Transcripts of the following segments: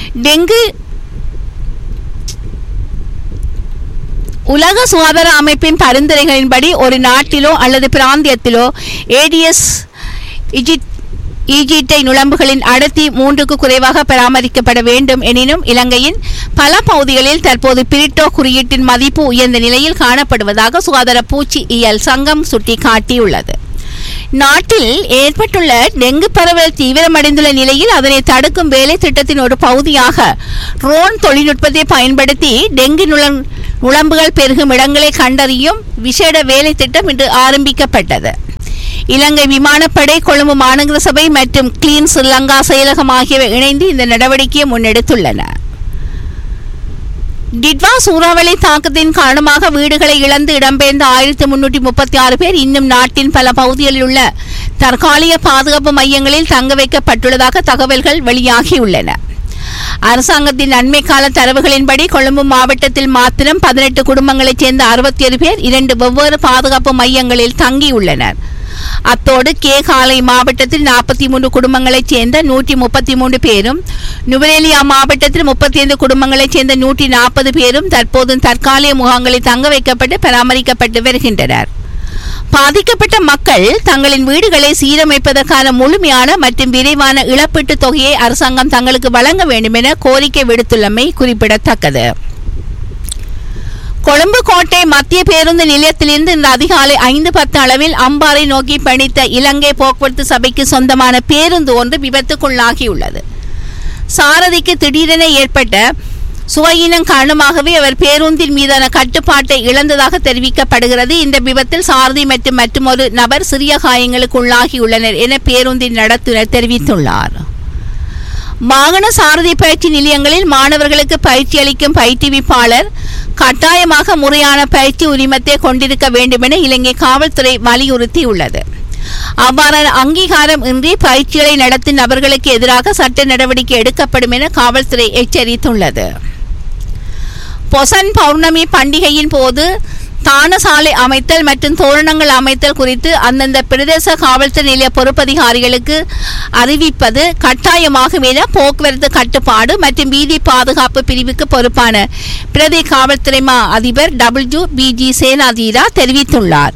dengue உலக சுகாதார அமைப்பின் பரிந்துரைகளின்படி ஒரு நாட்டிலோ அல்லது பிராந்தியத்திலோ ஏடிஎஸ் இஜிட் ஈஜிட்டை நுழம்புகளின் அடர்த்தி மூன்றுக்கு குறைவாக பராமரிக்கப்பட வேண்டும் எனினும் இலங்கையின் பல பகுதிகளில் தற்போது பிரிட்டோ குறியீட்டின் மதிப்பு உயர்ந்த நிலையில் காணப்படுவதாக சுகாதார பூச்சி இயல் சங்கம் சுட்டிக்காட்டியுள்ளது நாட்டில் ஏற்பட்டுள்ள டெங்கு பரவல் தீவிரமடைந்துள்ள நிலையில் அதனை தடுக்கும் வேலை திட்டத்தின் ஒரு பகுதியாக ட்ரோன் தொழில்நுட்பத்தை பயன்படுத்தி டெங்கு நுழம் நுழம்புகள் பெருகும் இடங்களை கண்டறியும் விசேட வேலை திட்டம் இன்று ஆரம்பிக்கப்பட்டது இலங்கை விமானப்படை கொழும்பு மாநகர சபை மற்றும் கிளீன் ஸ்ரீலங்கா செயலகம் ஆகியவை இணைந்து இந்த நடவடிக்கையை முன்னெடுத்துள்ளன டிட்வா சூறாவளி தாக்கத்தின் காரணமாக வீடுகளை இழந்து இடம்பெயர்ந்த ஆயிரத்தி முன்னூற்றி முப்பத்தி ஆறு பேர் இன்னும் நாட்டின் பல பகுதிகளில் உள்ள தற்காலிக பாதுகாப்பு மையங்களில் தங்க வைக்கப்பட்டுள்ளதாக தகவல்கள் வெளியாகியுள்ளன அரசாங்கத்தின் நன்மை கால தரவுகளின்படி கொழும்பு மாவட்டத்தில் மாத்திரம் பதினெட்டு குடும்பங்களைச் சேர்ந்த அறுபத்தி ஏழு பேர் இரண்டு வெவ்வேறு பாதுகாப்பு மையங்களில் தங்கியுள்ளனர் அத்தோடு கேகாலை மாவட்டத்தில் நாற்பத்தி மூன்று குடும்பங்களைச் சேர்ந்த நூற்றி முப்பத்தி மூன்று பேரும் நுவரேலியா மாவட்டத்தில் முப்பத்தி ஐந்து குடும்பங்களைச் சேர்ந்த நூற்றி நாற்பது பேரும் தற்போது தற்காலிக முகாம்களில் தங்க வைக்கப்பட்டு பராமரிக்கப்பட்டு வருகின்றனர் பாதிக்கப்பட்ட மக்கள் தங்களின் வீடுகளை சீரமைப்பதற்கான முழுமையான மற்றும் விரைவான இழப்பீட்டுத் தொகையை அரசாங்கம் தங்களுக்கு வழங்க வேண்டும் என கோரிக்கை விடுத்துள்ளமை குறிப்பிடத்தக்கது கொழும்பு கோட்டை மத்திய பேருந்து நிலையத்திலிருந்து இந்த அதிகாலை ஐந்து பத்து அளவில் அம்பாறை நோக்கி பயணித்த இலங்கை போக்குவரத்து சபைக்கு சொந்தமான பேருந்து ஒன்று விபத்துக்குள்ளாகியுள்ளது சாரதிக்கு திடீரென ஏற்பட்ட சுவையினம் காரணமாகவே அவர் பேருந்தின் மீதான கட்டுப்பாட்டை இழந்ததாக தெரிவிக்கப்படுகிறது இந்த விபத்தில் சாரதி மற்றும் மற்றொரு நபர் சிறிய காயங்களுக்கு உள்ளாகியுள்ளனர் என பேருந்தின் நடத்துனர் தெரிவித்துள்ளார் வாகன சாரதி பயிற்சி நிலையங்களில் மாணவர்களுக்கு பயிற்சி அளிக்கும் பயிற்றுவிப்பாளர் கட்டாயமாக முறையான பயிற்சி உரிமத்தை கொண்டிருக்க வேண்டும் என இலங்கை காவல்துறை வலியுறுத்தியுள்ளது அவ்வாறான அங்கீகாரம் இன்றி பயிற்சிகளை நடத்தும் நபர்களுக்கு எதிராக சட்ட நடவடிக்கை எடுக்கப்படும் என காவல்துறை எச்சரித்துள்ளது பொசன் பௌர்ணமி பண்டிகையின் போது தானசாலை அமைத்தல் மற்றும் தோரணங்கள் அமைத்தல் குறித்து அந்தந்த பிரதேச காவல்துறை நிலைய பொறுப்பதிகாரிகளுக்கு அறிவிப்பது கட்டாயமாகும் என போக்குவரத்து கட்டுப்பாடு மற்றும் வீதி பாதுகாப்பு பிரிவுக்கு பொறுப்பான பிரதி காவல்துறை மா அதிபர் டபிள்யூ பிஜி சேனாதீரா தெரிவித்துள்ளார்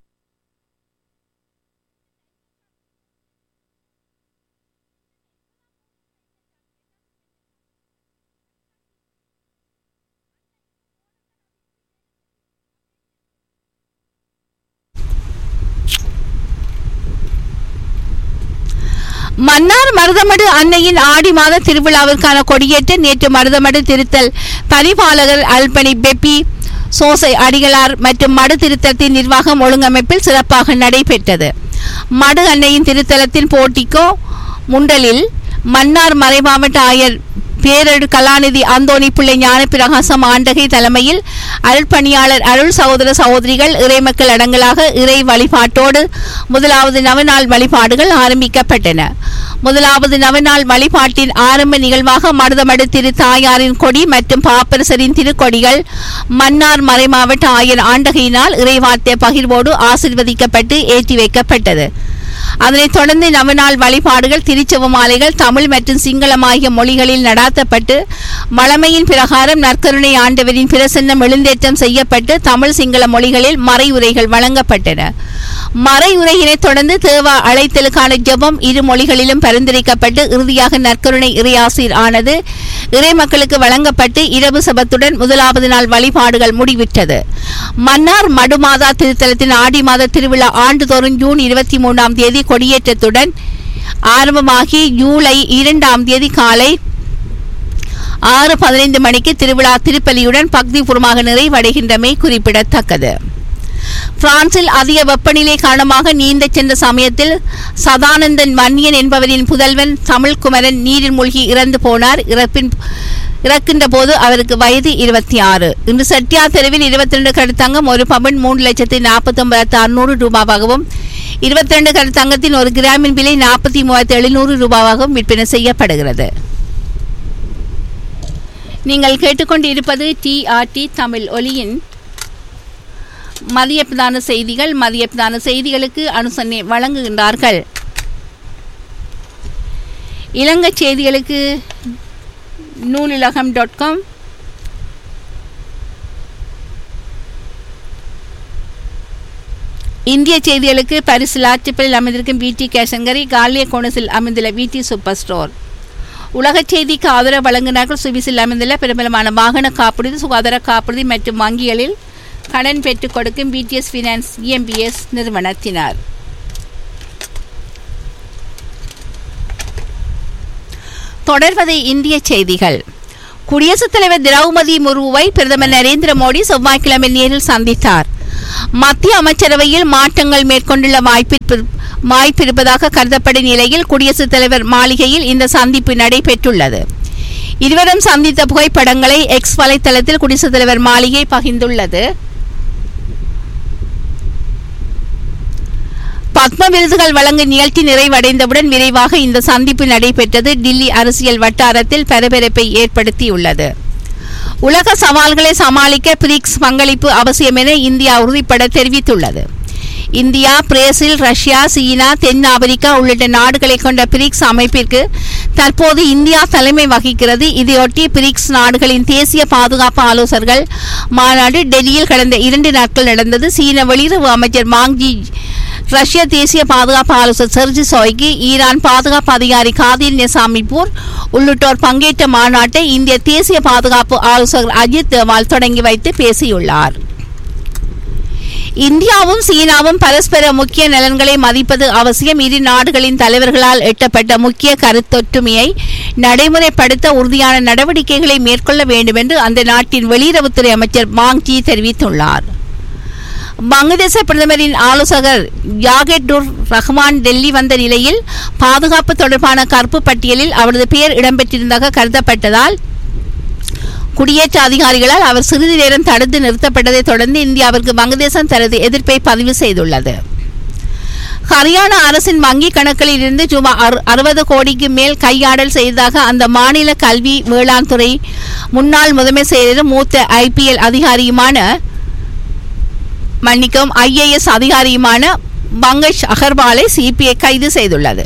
மன்னார் மருதமடு அன்னையின் ஆடி மாத திருவிழாவிற்கான கொடியேற்ற நேற்று மருதமடு திருத்தல் பரிபாலகர் அல்பனி பெப்பி சோசை அடிகளார் மற்றும் மடு திருத்தலத்தின் நிர்வாகம் ஒழுங்கமைப்பில் சிறப்பாக நடைபெற்றது மடு அன்னையின் திருத்தலத்தின் போட்டிக்கோ முண்டலில் மன்னார் மறைமாவட்ட ஆயர் பேரடு கலாநிதி அந்தோணி பிள்ளை ஞானப்பிரகாசம் ஆண்டகை தலைமையில் அருள்பணியாளர் அருள் சகோதர சகோதரிகள் இறைமக்கள் அடங்கலாக இறை வழிபாட்டோடு முதலாவது நவநாள் வழிபாடுகள் ஆரம்பிக்கப்பட்டன முதலாவது நவநாள் வழிபாட்டின் ஆரம்ப நிகழ்வாக மருதமடு திரு தாயாரின் கொடி மற்றும் பாப்பரசரின் திருக்கொடிகள் மன்னார் மறைமாவட்ட ஆயர் ஆண்டகையினால் இறைவார்த்தை பகிர்வோடு ஆசிர்வதிக்கப்பட்டு ஏற்றி வைக்கப்பட்டது அதனைத் தொடர்ந்து நவநாள் வழிபாடுகள் திருச்செவ மாலைகள் தமிழ் மற்றும் சிங்களம் ஆகிய மொழிகளில் நடாத்தப்பட்டு வளமையின் பிரகாரம் நற்கருணை ஆண்டவரின் பிரசன்னம் எழுந்தேற்றம் செய்யப்பட்டு தமிழ் சிங்கள மொழிகளில் மறையுரைகள் வழங்கப்பட்டன மறையுரையினைத் தொடர்ந்து தேவா அழைத்தலுக்கான ஜெபம் இரு மொழிகளிலும் பரிந்துரைக்கப்பட்டு இறுதியாக நற்கருணை இறையாசிர் ஆனது இறை மக்களுக்கு வழங்கப்பட்டு இரவு சபத்துடன் முதலாவது நாள் வழிபாடுகள் முடிவிட்டது மன்னார் மடுமாதா திருத்தலத்தின் ஆடி மாத திருவிழா ஆண்டுதோறும் ஜூன் இருபத்தி மூன்றாம் தேதி கொடியேற்றத்துடன் ஆரம்பமாகி ஜூலை இரண்டாம் தேதி காலை ஆறு பதினைந்து மணிக்கு திருவிழா திருப்பலியுடன் பக்திபூர்வமாக நிறைவடைகின்றமை குறிப்பிடத்தக்கது பிரான்சில் அதிக வெப்பநிலை காரணமாக நீந்த சென்ற சமயத்தில் சதானந்தன் வன்னியன் என்பவரின் புதல்வன் தமிழ்குமரன் நீரில் மூழ்கி இறந்து போனார் இறப்பின் இறக்கின்ற போது அவருக்கு வயது இருபத்தி ஆறு இன்று செட்டியா தெருவில் இருபத்தி ரெண்டு கருத்தங்கம் ஒரு பவன் மூன்று லட்சத்தி நாற்பத்தி ஒன்பதாயிரத்து அறுநூறு ரூபாவாகவும் இருபத்தி ரெண்டு கருத்தங்கத்தின் ஒரு கிராமின் விலை நாற்பத்தி மூவாயிரத்து எழுநூறு ரூபாவாகவும் விற்பனை செய்யப்படுகிறது நீங்கள் கேட்டுக்கொண்டிருப்பது டிஆர்டி தமிழ் ஒலியின் மதிய பிரதான செய்திகள் மதிய பிரதான செய்திகளுக்கு அனுசரணை வழங்குகின்றார்கள் இலங்கை செய்திகளுக்கு நூலுலகம் டாட் காம் இந்திய செய்திகளுக்கு பரிசு லாட்சிப்பில் அமைந்திருக்கும் பிடி கேசங்கரி காலிய கோணஸில் அமைந்துள்ள பிடி சூப்பர் ஸ்டோர் உலக செய்திக்கு ஆதரவு வழங்கினார்கள் சுவிஸில் அமைந்துள்ள பிரபலமான வாகன காப்புறுதி சுகாதார காப்புறுதி மற்றும் வங்கிகளில் கடன் பெற்றுக் கொடுக்கும் பிடிஎஸ் ஃபினான்ஸ் இஎம்பிஎஸ் நிறுவனத்தினர் தொடர்வது இந்திய செய்திகள் குடியரசுத் தலைவர் திரௌபதி முர்முவை பிரதமர் நரேந்திர மோடி செவ்வாய்க்கிழமை நேரில் சந்தித்தார் மத்திய அமைச்சரவையில் மாற்றங்கள் மேற்கொண்டுள்ள வாய்ப்பு வாய்ப்பிருப்பதாக கருதப்படும் நிலையில் குடியரசுத் தலைவர் மாளிகையில் இந்த சந்திப்பு நடைபெற்றுள்ளது இருவரும் சந்தித்த புகைப்படங்களை எக்ஸ் வலைத்தளத்தில் குடியரசுத் தலைவர் மாளிகை பகிர்ந்துள்ளது பத்ம விருதுகள் வழங்கும் நிகழ்ச்சி நிறைவடைந்தவுடன் விரைவாக இந்த சந்திப்பு நடைபெற்றது டில்லி அரசியல் வட்டாரத்தில் பரபரப்பை ஏற்படுத்தியுள்ளது உலக சவால்களை சமாளிக்க பிரிக்ஸ் பங்களிப்பு அவசியம் என இந்தியா உறுதிப்பட தெரிவித்துள்ளது இந்தியா பிரேசில் ரஷ்யா சீனா தென் ஆப்பிரிக்கா உள்ளிட்ட நாடுகளை கொண்ட பிரிக்ஸ் அமைப்பிற்கு தற்போது இந்தியா தலைமை வகிக்கிறது இதையொட்டி பிரிக்ஸ் நாடுகளின் தேசிய பாதுகாப்பு ஆலோசகர்கள் மாநாடு டெல்லியில் கடந்த இரண்டு நாட்கள் நடந்தது சீன வெளியுறவு அமைச்சர் மாங்ஜி ரஷ்ய தேசிய பாதுகாப்பு ஆலோசகர் செர்ஜி சோய்கி ஈரான் பாதுகாப்பு அதிகாரி காதில் நிசாமிபூர் உள்ளிட்டோர் பங்கேற்ற மாநாட்டை இந்திய தேசிய பாதுகாப்பு ஆலோசகர் அஜித் தோவால் தொடங்கி வைத்து பேசியுள்ளார் இந்தியாவும் சீனாவும் பரஸ்பர முக்கிய நலன்களை மதிப்பது அவசியம் இரு நாடுகளின் தலைவர்களால் எட்டப்பட்ட முக்கிய கருத்தொற்றுமையை நடைமுறைப்படுத்த உறுதியான நடவடிக்கைகளை மேற்கொள்ள வேண்டும் என்று அந்த நாட்டின் வெளியுறவுத்துறை அமைச்சர் மாங்ஜி தெரிவித்துள்ளார் வங்கதேச பிரதமரின் ஆலோசகர் யாகெட்டுர் ரஹ்மான் டெல்லி வந்த நிலையில் பாதுகாப்பு தொடர்பான கருப்பு பட்டியலில் அவரது பெயர் இடம்பெற்றிருந்ததாக கருதப்பட்டதால் குடியேற்ற அதிகாரிகளால் அவர் சிறிது நேரம் தடுத்து நிறுத்தப்பட்டதை தொடர்ந்து இந்தியாவிற்கு வங்கதேசம் தனது எதிர்ப்பை பதிவு செய்துள்ளது ஹரியானா அரசின் வங்கி கணக்கில் இருந்து சுமார் அறுபது கோடிக்கு மேல் கையாடல் செய்ததாக அந்த மாநில கல்வி வேளாண் துறை முன்னாள் முதன்மை செயலரும் மூத்த ஐபிஎல் அதிகாரியுமான மன்னிக்கவும் ஐஏஎஸ் அதிகாரியுமான பங்கஜ் அகர்வாலை சிபிஐ கைது செய்துள்ளது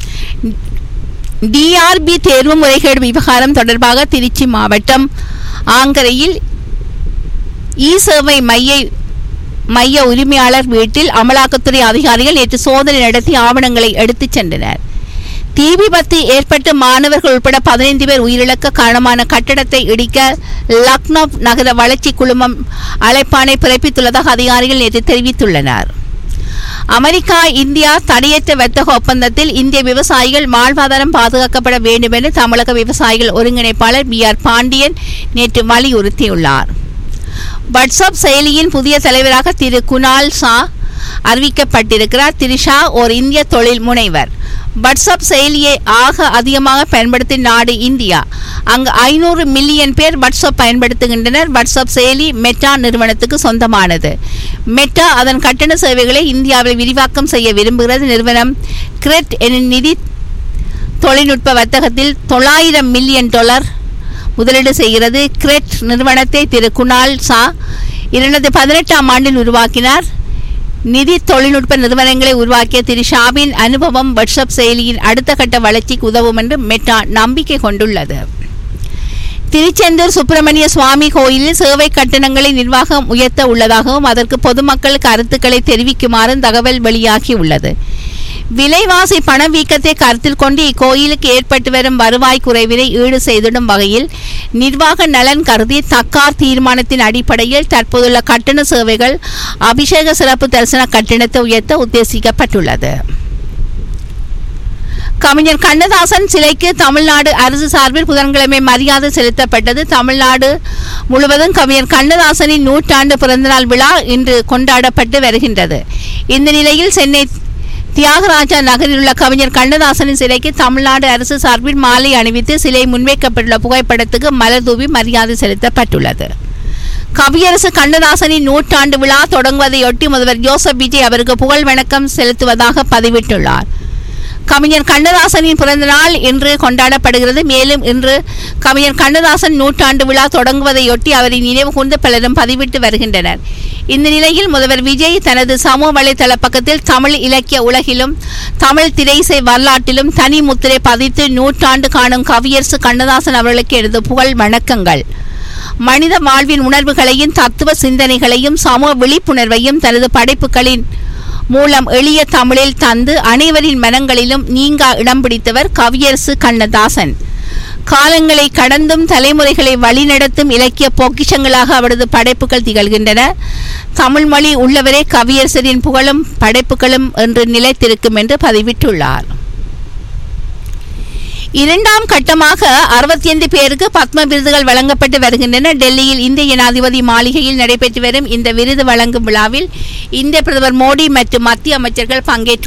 டிஆர்பி தேர்வு முறைகேடு விவகாரம் தொடர்பாக திருச்சி மாவட்டம் ஆங்கரையில் இ சேவை மைய மைய உரிமையாளர் வீட்டில் அமலாக்கத்துறை அதிகாரிகள் நேற்று சோதனை நடத்தி ஆவணங்களை எடுத்துச் சென்றனர் தீ விபத்து ஏற்பட்டு மாணவர்கள் உட்பட பதினைந்து பேர் உயிரிழக்க காரணமான கட்டடத்தை இடிக்க லக்னோ நகர வளர்ச்சி குழுமம் அழைப்பானை பிறப்பித்துள்ளதாக அதிகாரிகள் நேற்று தெரிவித்துள்ளனர் அமெரிக்கா இந்தியா தடையற்ற வர்த்தக ஒப்பந்தத்தில் இந்திய விவசாயிகள் வாழ்வாதாரம் பாதுகாக்கப்பட வேண்டும் என தமிழக விவசாயிகள் ஒருங்கிணைப்பாளர் பி ஆர் பாண்டியன் நேற்று வலியுறுத்தியுள்ளார் வாட்ஸ்அப் செயலியின் புதிய தலைவராக திரு குணால் ஷா அறிவிக்கப்பட்டிருக்கிறார் திரு ஷா ஓர் இந்திய தொழில் முனைவர் வாட்ஸ்அப் செயலியை ஆக அதிகமாக பயன்படுத்தும் நாடு இந்தியா அங்கு ஐநூறு மில்லியன் பேர் வாட்ஸ்அப் பயன்படுத்துகின்றனர் வாட்ஸ்அப் செயலி மெட்டா நிறுவனத்துக்கு சொந்தமானது மெட்டா அதன் கட்டண சேவைகளை இந்தியாவில் விரிவாக்கம் செய்ய விரும்புகிறது நிறுவனம் கிரெட் எனும் நிதி தொழில்நுட்ப வர்த்தகத்தில் தொள்ளாயிரம் மில்லியன் டாலர் முதலீடு செய்கிறது கிரெட் நிறுவனத்தை திரு குணால் ஷா இரண்டாயிரத்தி பதினெட்டாம் ஆண்டில் உருவாக்கினார் நிதி தொழில்நுட்ப நிறுவனங்களை உருவாக்கிய திரு ஷாவின் அனுபவம் வாட்ஸ்அப் செயலியின் அடுத்த கட்ட வளர்ச்சிக்கு உதவும் என்று மெட்டா நம்பிக்கை கொண்டுள்ளது திருச்செந்தூர் சுப்பிரமணிய சுவாமி கோயிலில் சேவை கட்டணங்களை நிர்வாகம் உயர்த்த உள்ளதாகவும் அதற்கு பொதுமக்கள் கருத்துக்களை தெரிவிக்குமாறும் தகவல் வெளியாகி உள்ளது விலைவாசி பணவீக்கத்தை கருத்தில் கொண்டு இக்கோயிலுக்கு ஏற்பட்டு வரும் வருவாய் குறைவினை ஈடு செய்திடும் வகையில் நிர்வாக நலன் கருதி தக்கார் தீர்மானத்தின் அடிப்படையில் தற்போதுள்ள கட்டண சேவைகள் அபிஷேக சிறப்பு தரிசன கட்டணத்தை உயர்த்த உத்தேசிக்கப்பட்டுள்ளது கவிஞர் கண்ணதாசன் சிலைக்கு தமிழ்நாடு அரசு சார்பில் புதன்கிழமை மரியாதை செலுத்தப்பட்டது தமிழ்நாடு முழுவதும் கவிஞர் கண்ணதாசனின் நூற்றாண்டு பிறந்தநாள் விழா இன்று கொண்டாடப்பட்டு வருகின்றது இந்த நிலையில் சென்னை தியாகராஜா நகரில் உள்ள கவிஞர் கண்ணதாசனின் சிலைக்கு தமிழ்நாடு அரசு சார்பில் மாலை அணிவித்து சிலை முன்வைக்கப்பட்டுள்ள புகைப்படத்துக்கு மலர் தூவி மரியாதை செலுத்தப்பட்டுள்ளது கவியரசு கண்ணதாசனின் நூற்றாண்டு விழா தொடங்குவதையொட்டி முதல்வர் ஜோசப் விஜய் அவருக்கு புகழ் வணக்கம் செலுத்துவதாக பதிவிட்டுள்ளார் கவிஞர் கண்ணதாசனின் பிறந்த நாள் இன்று கொண்டாடப்படுகிறது மேலும் இன்று கவிஞர் கண்ணதாசன் நூற்றாண்டு விழா தொடங்குவதையொட்டி அவரை நினைவு கூர்ந்து பலரும் பதிவிட்டு வருகின்றனர் இந்த நிலையில் முதல்வர் விஜய் தனது சமூக வலைதள பக்கத்தில் தமிழ் இலக்கிய உலகிலும் தமிழ் திரைசை வரலாற்றிலும் தனி முத்திரை பதித்து நூற்றாண்டு காணும் கவியரசு கண்ணதாசன் அவர்களுக்கு எனது புகழ் வணக்கங்கள் மனித வாழ்வின் உணர்வுகளையும் தத்துவ சிந்தனைகளையும் சமூக விழிப்புணர்வையும் தனது படைப்புகளின் மூலம் எளிய தமிழில் தந்து அனைவரின் மனங்களிலும் நீங்கா இடம் பிடித்தவர் கவியரசு கண்ணதாசன் காலங்களை கடந்தும் தலைமுறைகளை வழிநடத்தும் இலக்கிய பொக்கிஷங்களாக அவரது படைப்புகள் திகழ்கின்றன தமிழ் மொழி உள்ளவரே கவியரசரின் புகழும் படைப்புகளும் என்று நிலைத்திருக்கும் என்று பதிவிட்டுள்ளார் இரண்டாம் கட்டமாக அறுபத்தி ஐந்து பேருக்கு பத்ம விருதுகள் வழங்கப்பட்டு வருகின்றன டெல்லியில் இந்திய ஜனாதிபதி மாளிகையில் நடைபெற்று வரும் இந்த விருது வழங்கும் விழாவில் இந்திய பிரதமர் மோடி மற்றும் மத்திய அமைச்சர்கள் பங்கேற்று